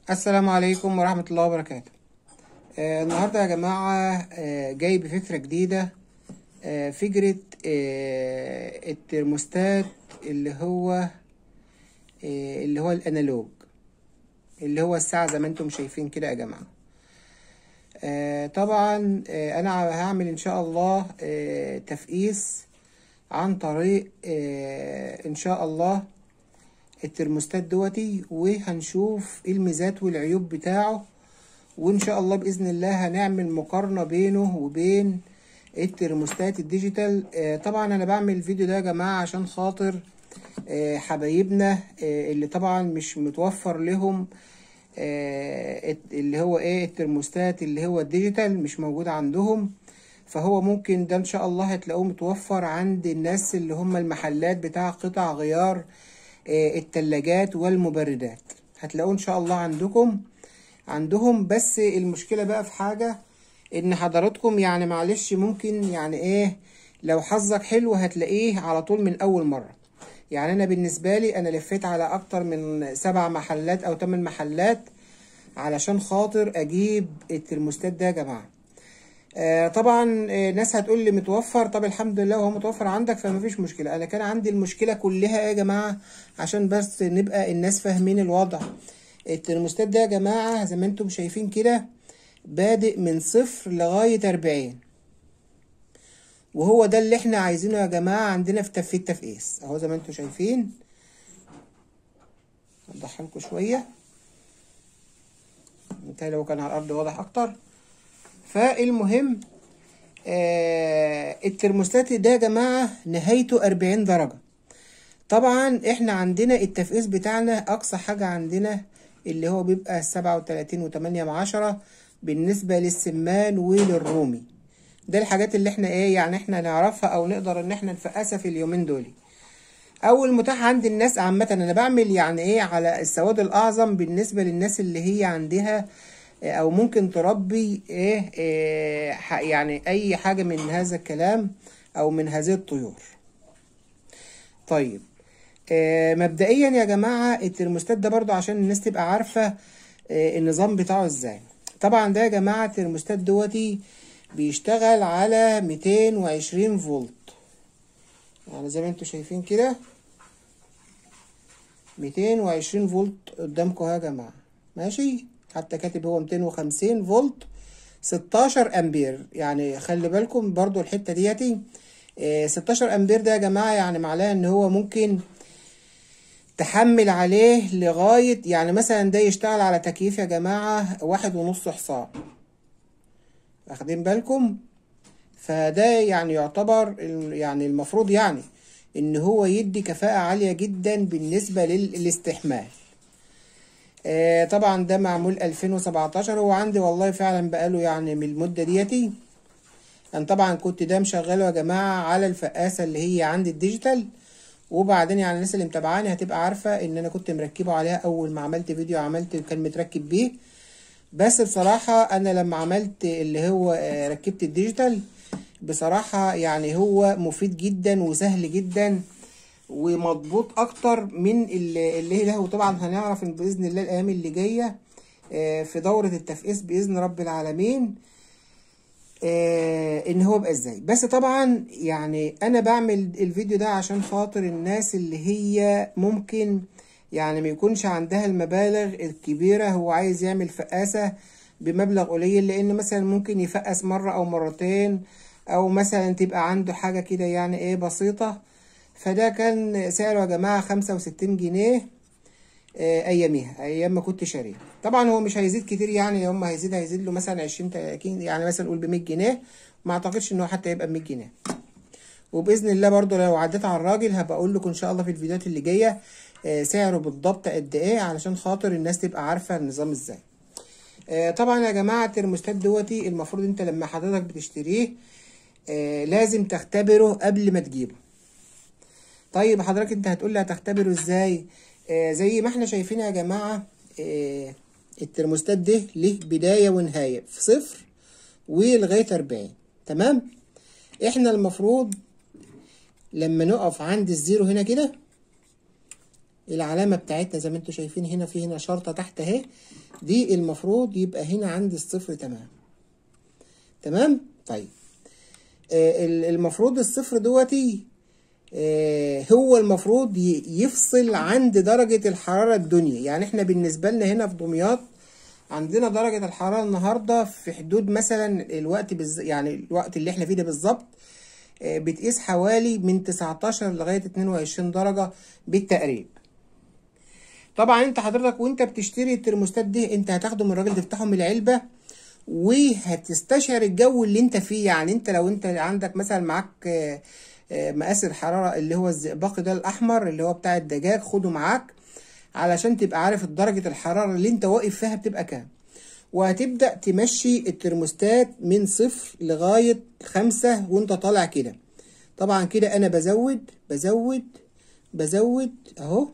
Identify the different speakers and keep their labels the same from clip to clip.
Speaker 1: السلام عليكم ورحمة الله وبركاته آه النهاردة يا جماعة آه جاي بفكرة جديدة آه فكرة آه الترموستات اللي هو آه اللي هو الأنالوج اللي هو الساعة زي ما انتم شايفين كده يا جماعة آه طبعا آه أنا هعمل إن شاء الله آه تفقيس عن طريق آه إن شاء الله الترموستات دوتي وهنشوف ايه الميزات والعيوب بتاعه وان شاء الله باذن الله هنعمل مقارنه بينه وبين الترموستات الديجيتال آه طبعا انا بعمل الفيديو ده يا جماعه عشان خاطر آه حبايبنا آه اللي طبعا مش متوفر لهم اللي هو ايه الترموستات اللي هو الديجيتال مش موجود عندهم فهو ممكن ده ان شاء الله هتلاقوه متوفر عند الناس اللي هم المحلات بتاع قطع غيار التلاجات والمبردات هتلاقوه ان شاء الله عندكم عندهم بس المشكلة بقى في حاجة ان حضراتكم يعني معلش ممكن يعني ايه لو حظك حلو هتلاقيه على طول من اول مرة يعني انا بالنسبة لي انا لفيت على اكتر من سبع محلات او تمن محلات علشان خاطر اجيب الترموستات ده يا جماعة آه طبعا آه ناس هتقول لي متوفر طب الحمد لله وهو متوفر عندك فمفيش مشكله انا كان عندي المشكله كلها يا جماعه عشان بس نبقى الناس فاهمين الوضع الترموستات ده يا جماعه زي ما انتم شايفين كده بادئ من صفر لغايه أربعين وهو ده اللي احنا عايزينه يا جماعه عندنا في تفكيك التفقيس اهو زي ما انتم شايفين اوضحها لكم شويه متهيألي لو كان على الارض واضح اكتر فالمهم آه الترموستات ده يا جماعة نهايته أربعين درجة طبعا احنا عندنا التفقيس بتاعنا أقصى حاجة عندنا اللي هو بيبقى سبعة وتلاتين وتمانية من عشرة بالنسبة للسمان وللرومي ده الحاجات اللي احنا ايه يعني احنا نعرفها او نقدر ان احنا نفقسها في اليومين دول او المتاح عند الناس عامة انا بعمل يعني ايه على السواد الاعظم بالنسبة للناس اللي هي عندها او ممكن تربي ايه, إيه يعني اي حاجة من هذا الكلام او من هذه الطيور طيب إيه مبدئيا يا جماعة الترموستات ده برضو عشان الناس تبقى عارفة إيه النظام بتاعه ازاي طبعا ده يا جماعة الترموستات دوتي بيشتغل على 220 فولت يعني زي ما انتوا شايفين كده 220 فولت قدامكم يا جماعة ماشي حتى كاتب هو 250 فولت 16 امبير يعني خلي بالكم برضو الحته ديتي اه 16 امبير ده يا جماعه يعني معناه ان هو ممكن تحمل عليه لغايه يعني مثلا ده يشتغل على تكييف يا جماعه واحد ونص حصان واخدين بالكم فده يعني يعتبر يعني المفروض يعني ان هو يدي كفاءه عاليه جدا بالنسبه للاستحمال آه طبعا ده معمول 2017 هو عندي والله فعلا بقاله يعني من المدة ديتي انا طبعا كنت ده مشغله يا جماعة على الفقاسة اللي هي عندي الديجيتال وبعدين يعني الناس اللي متابعاني هتبقى عارفة ان انا كنت مركبه عليها اول ما عملت فيديو عملت كان متركب بيه بس بصراحة انا لما عملت اللي هو آه ركبت الديجيتال بصراحة يعني هو مفيد جدا وسهل جدا ومضبوط اكتر من اللي, اللي ده وطبعا هنعرف ان باذن الله الايام اللي جايه في دوره التفقيس باذن رب العالمين ان هو بقى ازاي بس طبعا يعني انا بعمل الفيديو ده عشان خاطر الناس اللي هي ممكن يعني ما يكونش عندها المبالغ الكبيره هو عايز يعمل فقاسه بمبلغ قليل لان مثلا ممكن يفقس مره او مرتين او مثلا تبقى عنده حاجه كده يعني ايه بسيطه فده كان سعره يا جماعة خمسة وستين جنيه أياميها أيام ما كنت شاريه طبعا هو مش هيزيد كتير يعني يوم ما هيزيد هيزيد له مثلا عشرين تلاتين يعني مثلا نقول بمية جنيه ما أعتقدش إن هو حتى يبقى بمية جنيه وبإذن الله برضو لو عديت على الراجل هبقى أقول لكم إن شاء الله في الفيديوهات اللي جاية سعره بالضبط قد إيه علشان خاطر الناس تبقى عارفة النظام إزاي طبعا يا جماعة الترموستات دوتي المفروض أنت لما حضرتك بتشتريه لازم تختبره قبل ما تجيبه طيب حضرتك انت هتقول لي هتختبره ازاي آه زي ما احنا شايفين يا جماعة آه الترموستات ده له بداية ونهاية في صفر ولغاية أربعين تمام احنا المفروض لما نقف عند الزيرو هنا كده العلامة بتاعتنا زي ما انتم شايفين هنا في هنا شرطة تحت اهي دي المفروض يبقى هنا عندي الصفر تمام تمام طيب آه المفروض الصفر دوتي آه هو المفروض يفصل عند درجة الحرارة الدنيا يعني احنا بالنسبة لنا هنا في دمياط عندنا درجة الحرارة النهاردة في حدود مثلا الوقت بز... يعني الوقت اللي احنا فيه ده بالظبط آه بتقيس حوالي من 19 لغاية 22 درجة بالتقريب طبعا انت حضرتك وانت بتشتري الترموستات دي انت هتاخده من الراجل تفتحه من العلبة وهتستشعر الجو اللي انت فيه يعني انت لو انت عندك مثلا معاك مقاس الحرارة اللي هو الزئبقي ده الأحمر اللي هو بتاع الدجاج خده معاك علشان تبقى عارف درجة الحرارة اللي انت واقف فيها بتبقى كام وهتبدأ تمشي الترموستات من صفر لغاية خمسة وانت طالع كده طبعا كده انا بزود بزود بزود اهو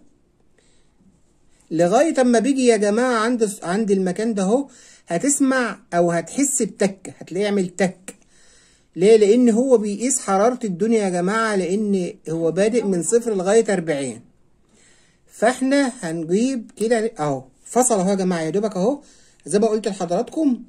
Speaker 1: لغاية اما بيجي يا جماعة عند عند المكان ده اهو هتسمع او هتحس بتك هتلاقيه يعمل تك ليه لان هو بيقيس حرارة الدنيا يا جماعة لان هو بادئ من صفر لغاية اربعين فاحنا هنجيب كده اهو فصل اهو يا جماعة يا دوبك اهو زي ما قلت لحضراتكم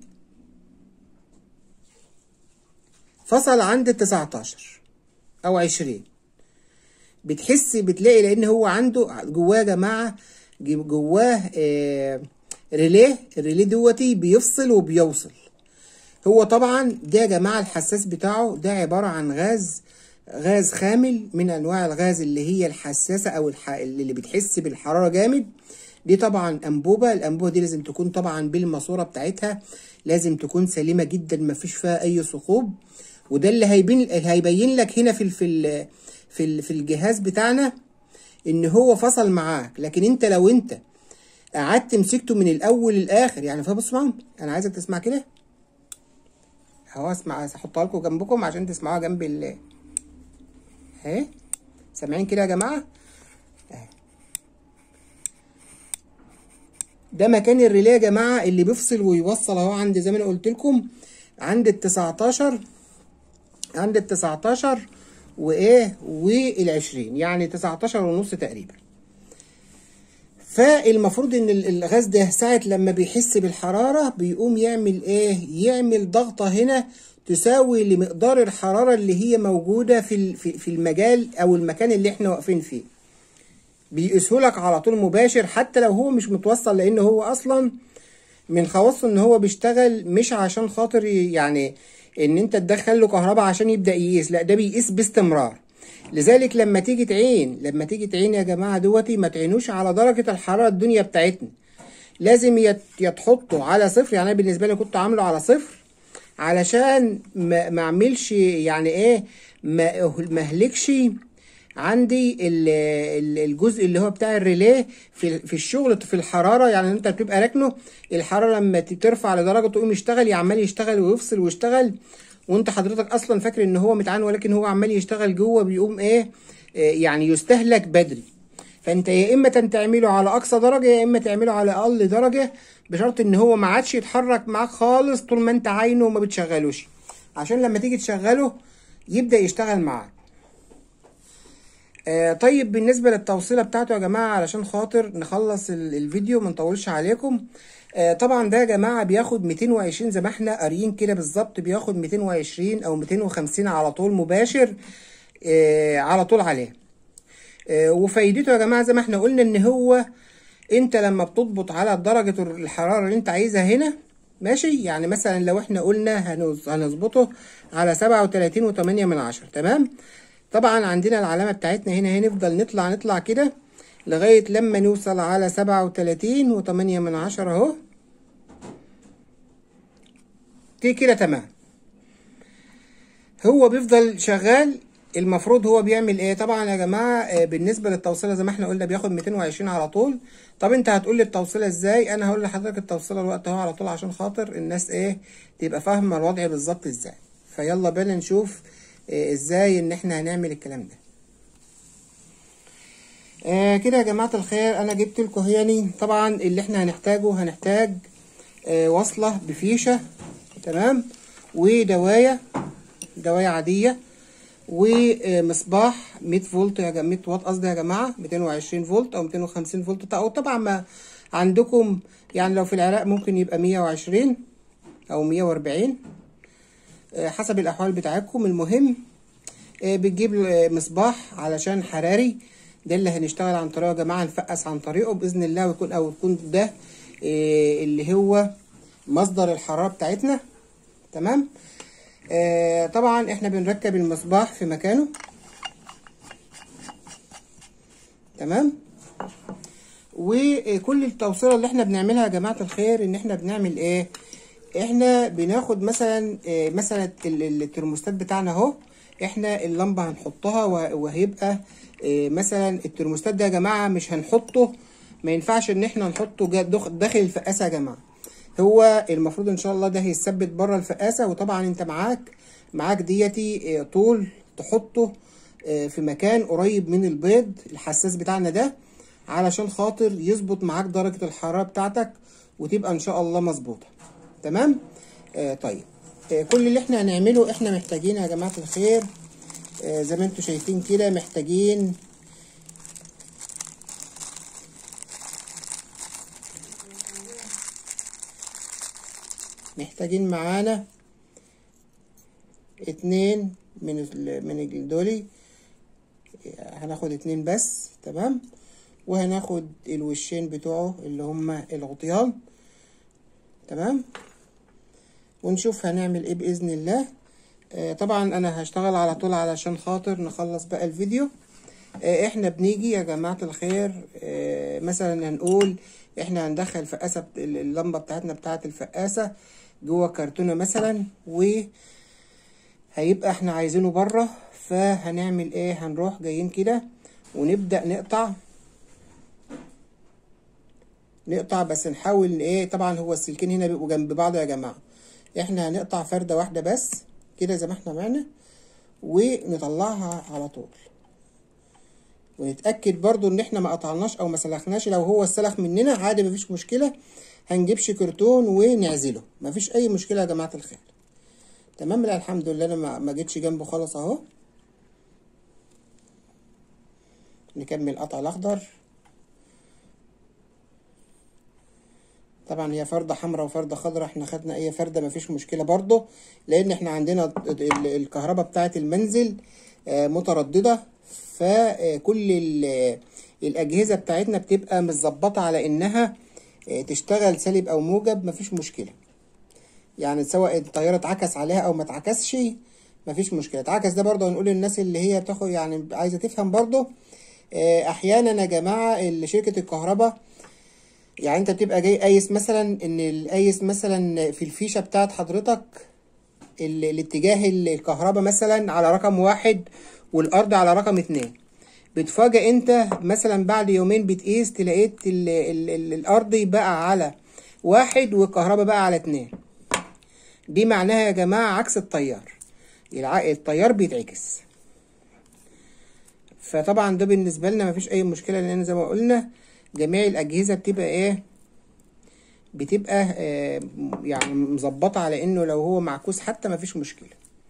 Speaker 1: فصل عند تسعتاشر او عشرين بتحس بتلاقي لان هو عنده جواه يا جماعة جواه آه ريليه الريليه دوتي بيفصل وبيوصل هو طبعا ده يا جماعه الحساس بتاعه ده عباره عن غاز غاز خامل من انواع الغاز اللي هي الحساسه او الح... اللي بتحس بالحراره جامد دي طبعا انبوبه الانبوبه دي لازم تكون طبعا بالماسوره بتاعتها لازم تكون سليمه جدا ما فيش فيها اي ثقوب وده اللي هيبين هيبين لك هنا في في في في الجهاز بتاعنا ان هو فصل معاك لكن انت لو انت قعدت مسكته من الاول للاخر يعني فبص معاهم انا عايزك تسمع كده اهو اسمع هحطها لكم جنبكم عشان تسمعوها جنب ال اهي سامعين كده يا جماعه اهي ده مكان الريليه يا جماعه اللي بيفصل ويوصل اهو عند زي ما انا قلت لكم عند ال 19 عند ال 19 وايه وال 20 يعني 19 ونص تقريبا فالمفروض ان الغاز ده ساعة لما بيحس بالحرارة بيقوم يعمل ايه يعمل ضغطة هنا تساوي لمقدار الحرارة اللي هي موجودة في في المجال او المكان اللي احنا واقفين فيه بيقيسهولك على طول مباشر حتى لو هو مش متوصل لان هو اصلا من خواصه ان هو بيشتغل مش عشان خاطر يعني ان انت تدخل له كهرباء عشان يبدا يقيس لا ده بيقيس باستمرار لذلك لما تيجي تعين لما تيجي تعين يا جماعه دوتي ما تعينوش على درجه الحراره الدنيا بتاعتنا لازم يتحطوا على صفر يعني انا بالنسبه لي كنت عامله على صفر علشان ما ما اعملش يعني ايه ما ما اهلكش عندي الجزء اللي هو بتاع الريليه في في الشغل في الحراره يعني انت بتبقى راكنه الحراره لما ترفع لدرجه تقوم يشتغل عمال يشتغل ويفصل ويشتغل وانت حضرتك اصلا فاكر ان هو متعان ولكن هو عمال يشتغل جوه بيقوم ايه يعني يستهلك بدري فانت يا اما تعمله على اقصى درجه يا اما تعمله على اقل درجه بشرط ان هو ما عادش يتحرك معاك خالص طول ما انت عاينه وما بتشغلوش عشان لما تيجي تشغله يبدا يشتغل معاك آه طيب بالنسبه للتوصيله بتاعته يا جماعه علشان خاطر نخلص الفيديو ما نطولش عليكم آه طبعا ده يا جماعه بياخد 220 زي ما احنا قاريين كده بالظبط بياخد 220 او 250 على طول مباشر آه على طول عليه آه وفايدته يا جماعه زي ما احنا قلنا ان هو انت لما بتضبط على درجه الحراره اللي انت عايزها هنا ماشي يعني مثلا لو احنا قلنا هنظبطه على 37 و8 من عشرة تمام طبعا عندنا العلامة بتاعتنا هنا هنفضل نطلع نطلع كده لغاية لما نوصل على سبعة وتلاتين وتمانية من عشرة اهو دي كده تمام هو بيفضل شغال المفروض هو بيعمل ايه طبعا يا جماعه بالنسبه للتوصيله زي ما احنا قلنا بياخد 220 على طول طب انت هتقول لي التوصيله ازاي انا هقول لحضرتك التوصيله الوقت اهو على طول عشان خاطر الناس ايه تبقى فاهمه الوضع بالظبط ازاي فيلا بينا نشوف إيه ازاي ان احنا هنعمل الكلام ده آه كده يا جماعه الخير انا جبت لكم يعني طبعا اللي احنا هنحتاجه هنحتاج آه وصله بفيشه تمام ودوايه دوايه عاديه ومصباح 100 فولت يا جماعه 100 واط قصدي يا جماعه 220 فولت او 250 فولت او طبعا ما عندكم يعني لو في العراق ممكن يبقى 120 او 140 آه، حسب الاحوال بتاعتكم المهم آه، بتجيب آه، مصباح علشان حراري ده اللي هنشتغل عن طريقه يا جماعه نفقس عن طريقه باذن الله ويكون او يكون ده آه، اللي هو مصدر الحراره بتاعتنا تمام آه، طبعا احنا بنركب المصباح في مكانه تمام وكل التوصيله اللي احنا بنعملها يا جماعه الخير ان احنا بنعمل ايه احنا بناخد مثلا آه، مثلا ال- ال- الترموستات بتاعنا اهو احنا اللمبه هنحطها وه- وهيبقى آه، مثلا الترموستات ده يا جماعه مش هنحطه ما ينفعش ان احنا نحطه جا- دخ- داخل الفقاسه يا جماعه هو المفروض ان شاء الله ده هيثبت بره الفقاسه وطبعا انت معاك معاك ديتي آه، طول تحطه آه، في مكان قريب من البيض الحساس بتاعنا ده علشان خاطر يظبط معاك درجة الحرارة بتاعتك وتبقى ان شاء الله مظبوطة تمام آه طيب آه كل اللي احنا هنعمله احنا محتاجين يا جماعة الخير آه زي ما انتم شايفين كده محتاجين محتاجين معانا اتنين من ال- من الدولي هناخد اتنين بس تمام وهناخد الوشين بتوعه اللي هما الغطيان تمام ونشوف هنعمل ايه باذن الله آه طبعا انا هشتغل على طول علشان خاطر نخلص بقى الفيديو آه احنا بنيجي يا جماعه الخير آه مثلا هنقول احنا هندخل فقاسه بت- اللمبه بتاعتنا بتاعه الفقاسه جوه كرتونه مثلا و هيبقى احنا عايزينه بره فهنعمل ايه هنروح جايين كده ونبدأ نقطع نقطع بس نحاول ايه طبعا هو السلكين هنا بيبقوا جنب بعض يا جماعة احنا هنقطع فردة واحدة بس كده زي ما احنا معنا ونطلعها على طول ونتأكد برضو ان احنا ما قطعناش او ما سلخناش لو هو السلخ مننا عادي مفيش مشكلة هنجيبش كرتون ونعزله مفيش اي مشكلة يا جماعة الخير تمام لا الحمد لله انا ما ما جيتش جنبه خالص اهو نكمل قطع الاخضر طبعا هي فردة حمراء وفردة خضراء احنا خدنا اي فردة مفيش مشكلة برضو لان احنا عندنا ال- ال- الكهرباء بتاعة المنزل آه، مترددة فكل ال- الاجهزة بتاعتنا بتبقى متظبطة على انها آه، تشتغل سالب او موجب مفيش مشكلة يعني سواء الطيارة اتعكس عليها او ما اتعكسش مفيش مشكلة اتعكس ده برضه هنقول للناس اللي هي بتاخد يعني عايزة تفهم برضه آه، احيانا يا جماعة ال- شركة الكهرباء يعني انت بتبقى جاي قايس مثلا ان القايس مثلا في الفيشة بتاعت حضرتك ال- الاتجاه ال- الكهرباء مثلا على رقم واحد والارض على رقم اتنين بتفاجئ انت مثلا بعد يومين بتقيس تلاقيت ال ال ال الارض بقى على واحد والكهرباء بقى على اتنين دي معناها يا جماعة عكس التيار الع- التيار بيتعكس فطبعا ده بالنسبة لنا مفيش أي مشكلة لأن زي ما قلنا جميع الأجهزة بتبقى إيه بتبقى آه يعني مظبطة على إنه لو هو معكوس حتى مفيش مشكلة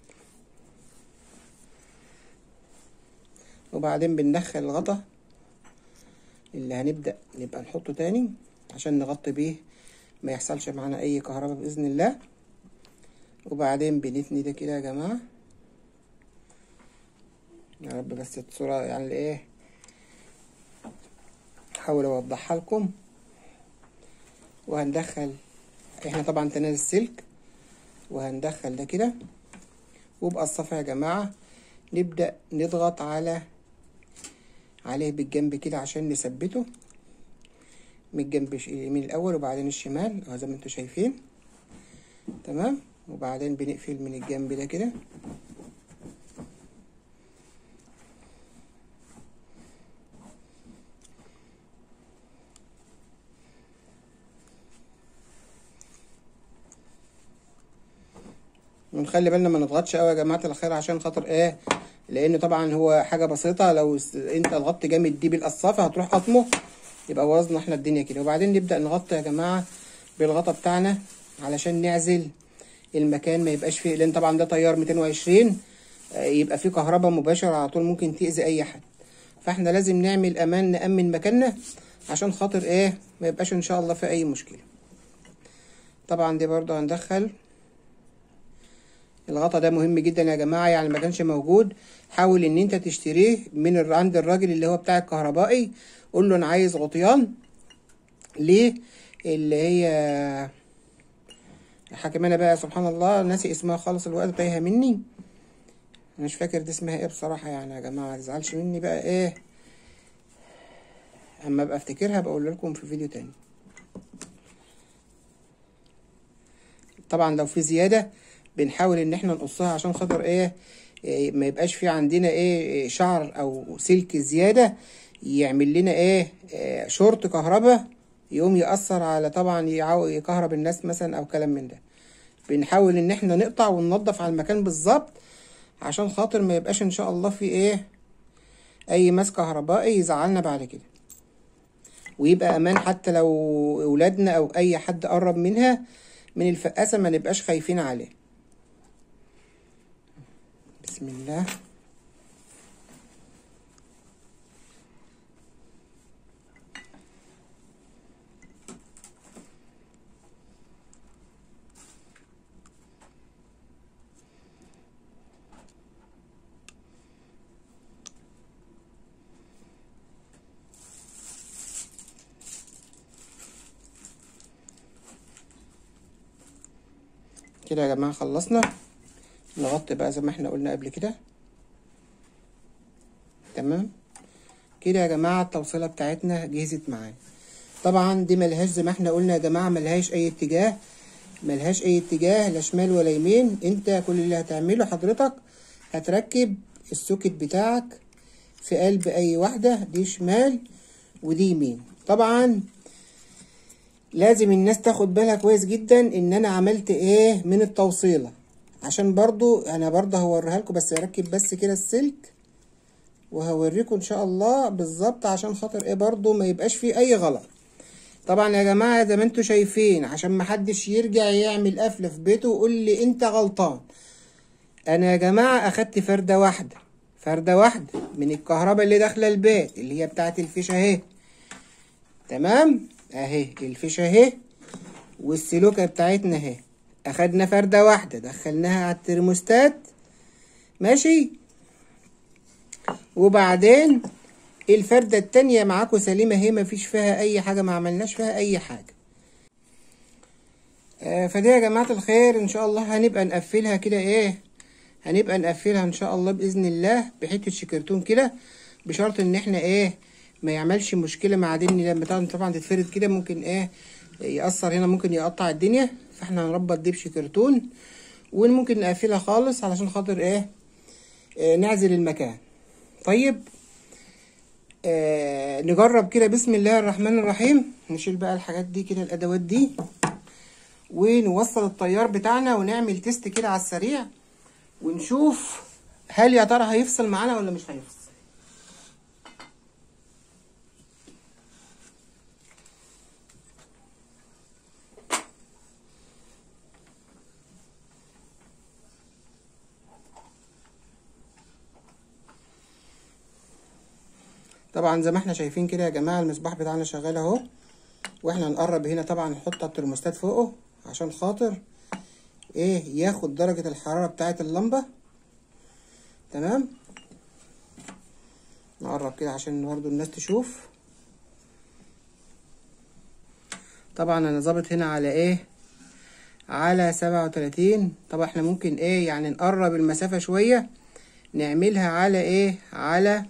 Speaker 1: وبعدين بندخل الغطا اللي هنبدأ نبقى نحطه تاني عشان نغطي بيه ما يحصلش معانا أي كهرباء بإذن الله وبعدين بنثني ده كده يا جماعة يا رب بس الصورة يعني ايه احاول اوضحها لكم وهندخل احنا طبعا تنال السلك وهندخل ده كده ويبقى الصفا يا جماعة نبدأ نضغط على عليه بالجنب كده عشان نثبته من الجنب الش- اليمين الأول وبعدين الشمال اهو زي ما انتوا شايفين تمام وبعدين بنقفل من الجنب ده كده ونخلي بالنا ما نضغطش قوي يا جماعه الخير عشان خاطر ايه لان طبعا هو حاجه بسيطه لو س- انت ضغطت جامد دي بالقصافه هتروح قطمه يبقى وزن احنا الدنيا كده وبعدين نبدا نغطي يا جماعه بالغطا بتاعنا علشان نعزل المكان ما يبقاش فيه لان طبعا ده تيار 220 آه، يبقى في كهرباء مباشرة على طول ممكن تأذي اي حد فاحنا لازم نعمل امان نأمن مكاننا عشان خاطر ايه ما يبقاش ان شاء الله في اي مشكلة طبعا دي برضه هندخل الغطا ده مهم جدا يا جماعة يعني ما كانش موجود حاول ان انت تشتريه من الر- عند الراجل اللي هو بتاع الكهربائي قول له انا عايز غطيان ليه اللي هي حكمانة بقى سبحان الله ناسي اسمها خالص الوقت تايهة مني أنا مش فاكر دي اسمها ايه بصراحة يعني يا جماعة ما تزعلش مني بقى ايه اما ابقى افتكرها بقول لكم في فيديو تاني طبعا لو في زيادة بنحاول ان احنا نقصها عشان خاطر ايه, إيه ما يبقاش في عندنا ايه إيه شعر او سلك زيادة يعمل لنا ايه, إيه شورت كهرباء يقوم يأثر على طبعا يعو- يكهرب الناس مثلا او كلام من ده بنحاول ان احنا نقطع وننضف على المكان بالظبط عشان خاطر ما يبقاش ان شاء الله في ايه اي ماس كهربائي يزعلنا بعد كده ويبقى امان حتى لو اولادنا او اي حد قرب منها من الفقاسة ما نبقاش خايفين عليه بسم الله كده يا جماعة خلصنا نغطي بقى زي ما احنا قلنا قبل كده تمام كده يا جماعة التوصيلة بتاعتنا جهزت معانا طبعا دي ملهاش زي ما احنا قلنا يا جماعة ملهاش اي اتجاه ملهاش اي اتجاه لا شمال ولا يمين انت كل اللي هتعمله حضرتك هتركب السوكت بتاعك في قلب اي واحدة دي شمال ودي يمين طبعا لازم الناس تاخد بالها كويس جدا ان انا عملت ايه من التوصيلة عشان برضو انا برضو هوريها لكم بس اركب بس كده السلك وهوريكم ان شاء الله بالظبط عشان خاطر ايه برضو ما يبقاش فيه اي غلط طبعا يا جماعة زي ما انتوا شايفين عشان ما حدش يرجع يعمل قفل في بيته ويقول لي انت غلطان انا يا جماعة اخدت فردة واحدة فردة واحدة من الكهرباء اللي داخلة البيت اللي هي بتاعت الفيشة اهي تمام اهي الفيشة اهي والسلوكة بتاعتنا اهي اخدنا فردة واحدة دخلناها على الترموستات ماشي وبعدين الفردة التانية معاكم سليمة اهي مفيش فيها اي حاجة ما عملناش فيها اي حاجة آه فدي يا جماعة الخير ان شاء الله هنبقى نقفلها كده ايه هنبقى نقفلها ان شاء الله باذن الله بحتة شكرتون كده بشرط ان احنا ايه ما يعملش مشكلة مع دني لما طبعا طبعا تتفرد كده ممكن ايه يأثر هنا ممكن يقطع الدنيا فاحنا هنربط دي بشكرتون وممكن نقفلها خالص علشان خاطر ايه آه نعزل المكان طيب آه نجرب كده بسم الله الرحمن الرحيم نشيل بقى الحاجات دي كده الادوات دي ونوصل التيار بتاعنا ونعمل تيست كده على السريع ونشوف هل يا ترى هيفصل معانا ولا مش هيفصل طبعا زي ما احنا شايفين كده يا جماعة المصباح بتاعنا شغال اهو واحنا نقرب هنا طبعا نحط الترموستات فوقه عشان خاطر ايه ياخد درجة الحرارة بتاعة اللمبة تمام نقرب كده عشان برضو الناس تشوف طبعا انا ظابط هنا على ايه على سبعة وتلاتين طبعا احنا ممكن ايه يعني نقرب المسافة شوية نعملها على ايه على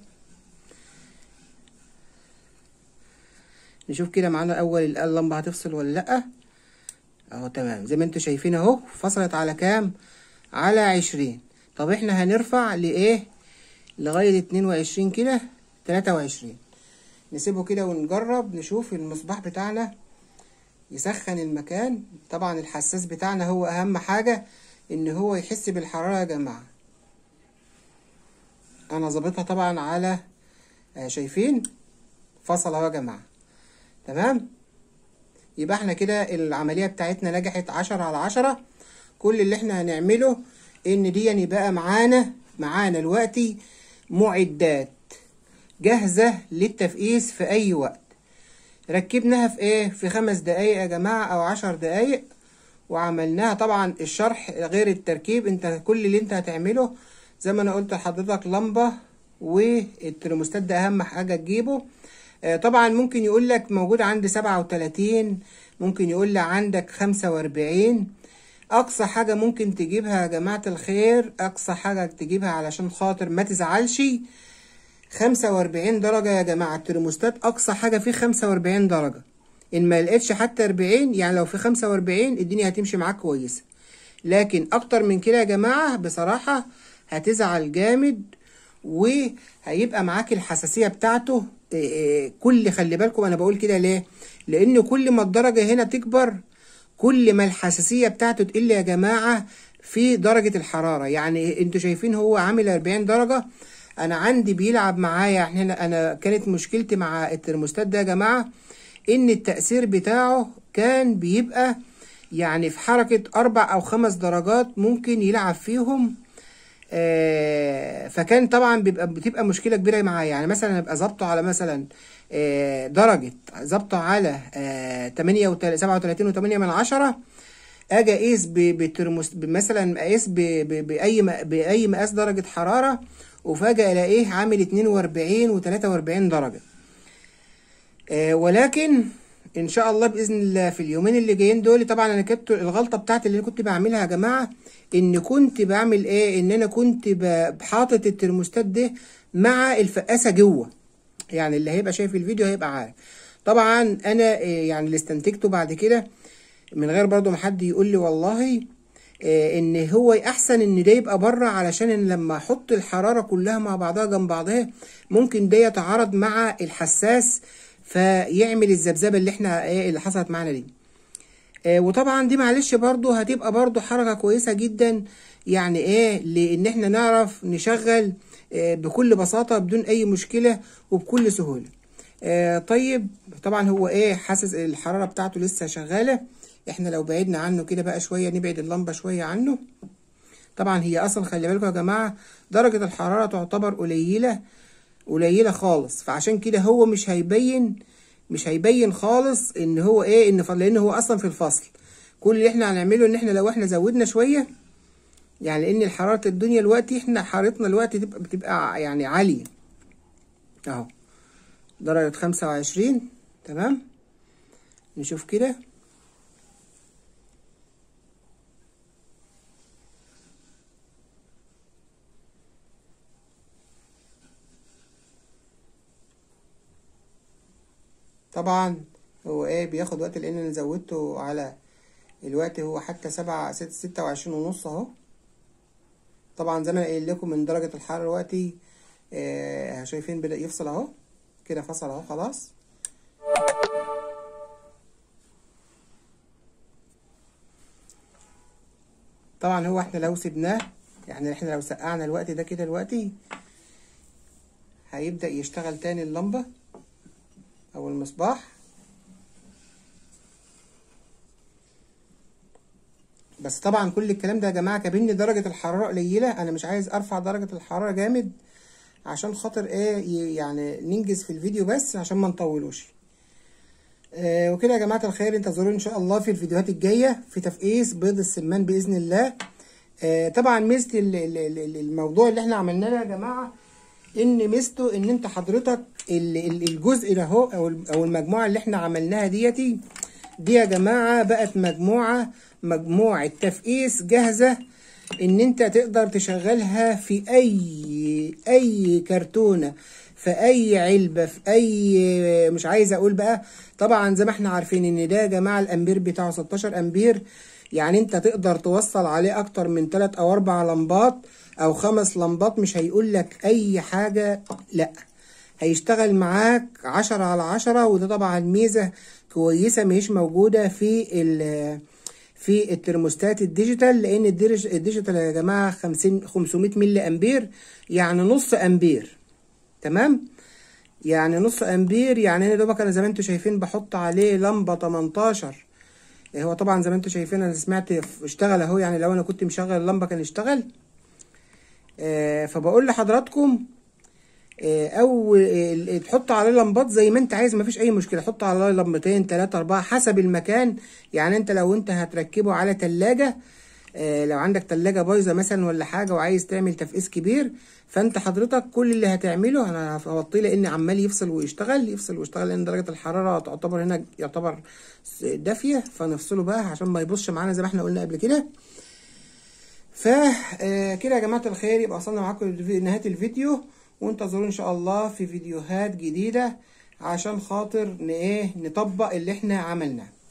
Speaker 1: نشوف كده معانا اول اللمبه هتفصل ولا لا اهو تمام زي ما انتوا شايفين اهو فصلت على كام على عشرين طب احنا هنرفع لايه لغايه اتنين وعشرين كده تلاتة وعشرين نسيبه كده ونجرب نشوف المصباح بتاعنا يسخن المكان طبعا الحساس بتاعنا هو اهم حاجه ان هو يحس بالحراره يا جماعه انا ظابطها طبعا على آه شايفين فصل اهو يا جماعه تمام يبقى احنا كده العملية بتاعتنا نجحت عشرة على عشرة كل اللي احنا هنعمله ان دي يبقى معانا معانا دلوقتي معدات جاهزة للتفقيس في أي وقت ركبناها في ايه في خمس دقايق يا جماعة او عشر دقايق وعملناها طبعا الشرح غير التركيب انت كل اللي انت هتعمله زي ما انا قلت لحضرتك لمبة والترموستات ده اهم حاجة تجيبه آه، طبعا ممكن يقول لك موجود عندي سبعة وتلاتين ممكن يقول لك عندك خمسة واربعين اقصى حاجة ممكن تجيبها يا جماعة الخير اقصى حاجة تجيبها علشان خاطر ما تزعلش خمسة وأربعين درجة يا جماعة الترموستات أقصى حاجة فيه خمسة وأربعين درجة إن ما لقيتش حتى أربعين يعني لو في خمسة وأربعين الدنيا هتمشي معاك كويسة لكن أكتر من كده يا جماعة بصراحة هتزعل جامد وهيبقى معاك الحساسية بتاعته إيه إيه كل خلي بالكم أنا بقول كده ليه لأن كل ما الدرجة هنا تكبر كل ما الحساسية بتاعته تقل يا جماعة في درجة الحرارة يعني انتوا شايفين هو عامل 40 درجة انا عندي بيلعب معايا يعني انا انا كانت مشكلتي مع الترموستات ده يا جماعة ان التأثير بتاعه كان بيبقى يعني في حركة اربع او خمس درجات ممكن يلعب فيهم آه، فكان طبعا بيبقى بتبقى مشكله كبيره معايا يعني مثلا ابقى ظابطه على مثلا آه، درجه ظابطه على آه، 38 37 و8 من عشرة اجي اقيس ب- بترموس مثلا اقيس ب- ب- باي م- باي مقاس درجه حراره وفجاه الاقيه عامل 42 و43 درجه آه، ولكن ان شاء الله باذن الله في اليومين اللي جايين دول طبعا انا كنت الغلطه بتاعتي اللي أنا كنت بعملها يا جماعه ان كنت بعمل ايه ان انا كنت ب- حاطط الترموستات ده مع الفقاسه جوه يعني اللي هيبقى شايف الفيديو هيبقى عارف طبعا انا آه، يعني اللي استنتجته بعد كده من غير برضو ما حد يقول لي والله آه، ان هو احسن ان ده يبقى بره علشان إن لما احط الحراره كلها مع بعضها جنب بعضها ممكن ده يتعارض مع الحساس فيعمل الذبذبه اللي احنا ايه اللي حصلت معانا دي آه، وطبعا دي معلش برضو هتبقى برضو حركة كويسة جدا يعني ايه لان احنا نعرف نشغل آه، بكل بساطة بدون اي مشكلة وبكل سهولة آه، طيب طبعا هو ايه حاسس الحرارة بتاعته لسه شغالة احنا لو بعدنا عنه كده بقى شوية نبعد اللمبة شوية عنه طبعا هي اصلا خلي بالكم يا جماعة درجة الحرارة تعتبر قليلة قليلة خالص فعشان كده هو مش هيبين مش هيبين خالص ان هو ايه ان ف- لان هو اصلا في الفصل كل اللي احنا هنعمله ان احنا لو احنا زودنا شوية يعني لان حرارة الدنيا دلوقتي احنا حرارتنا دلوقتي تبقى بتبقى يعني عالية اهو درجة خمسة وعشرين تمام نشوف كده طبعا هو ايه بياخد وقت لان انا زودته على الوقت هو حتى سبعة ست ستة وعشرين ونص اهو طبعا زي ما انا قايل لكم من درجة الحرارة دلوقتي آه شايفين بدأ يفصل اهو كده فصل اهو خلاص طبعا هو احنا لو سيبناه يعني احنا لو سقعنا الوقت ده كده دلوقتي هيبدأ يشتغل تاني اللمبة او المصباح بس طبعا كل الكلام ده يا جماعه كابن درجه الحراره قليله انا مش عايز ارفع درجه الحراره جامد عشان خاطر ايه ي- يعني ننجز في الفيديو بس عشان ما نطولوش آه وكده يا جماعه الخير انتظروني ان شاء الله في الفيديوهات الجايه في تفقيس بيض السمان باذن الله آه طبعا ميزه ال- ال- ال- الموضوع اللي احنا عملناه ده يا جماعه ان ميزته ان انت حضرتك ال- ال- الجزء ده اهو او ال- او المجموعه اللي احنا عملناها ديتي دي يا جماعه بقت مجموعه مجموعه تفقيس جاهزه ان انت تقدر تشغلها في اي اي كرتونه في اي علبه في اي مش عايز اقول بقى طبعا زي ما احنا عارفين ان ده يا جماعه الامبير بتاعه 16 امبير يعني انت تقدر توصل عليه اكتر من 3 او 4 لمبات او خمس لمبات مش هيقول لك اي حاجه لا هيشتغل معاك عشرة على عشرة وده طبعا ميزة كويسة مش موجودة في ال في الترموستات الديجيتال لان الديرج- الديجيتال يا جماعة 50 500 ملي امبير يعني نص امبير تمام يعني نص امبير يعني انا دوبك انا زي ما انتوا شايفين بحط عليه لمبة 18 هو طبعا زي ما انتوا شايفين انا سمعت اشتغل اهو يعني لو انا كنت مشغل اللمبة كان اشتغل آه فبقول لحضراتكم آه، او آه، تحط عليه لمبات زي ما انت عايز مفيش اي مشكله حط عليه لمبتين تلاتة اربعة حسب المكان يعني انت لو انت هتركبه على تلاجة آه، لو عندك تلاجة بايظة مثلا ولا حاجة وعايز تعمل تفقيس كبير فانت حضرتك كل اللي هتعمله انا هوطيه لان عمال يفصل ويشتغل يفصل ويشتغل لان درجة الحرارة تعتبر هنا يعتبر دافية فنفصله بقى عشان ما يبصش معانا زي ما احنا قلنا قبل كده فكده يا جماعة الخير يبقى وصلنا معاكم لنهاية الفيديو وانتظروا ان شاء الله في فيديوهات جديدة عشان خاطر ن- ايه نطبق اللي احنا عملناه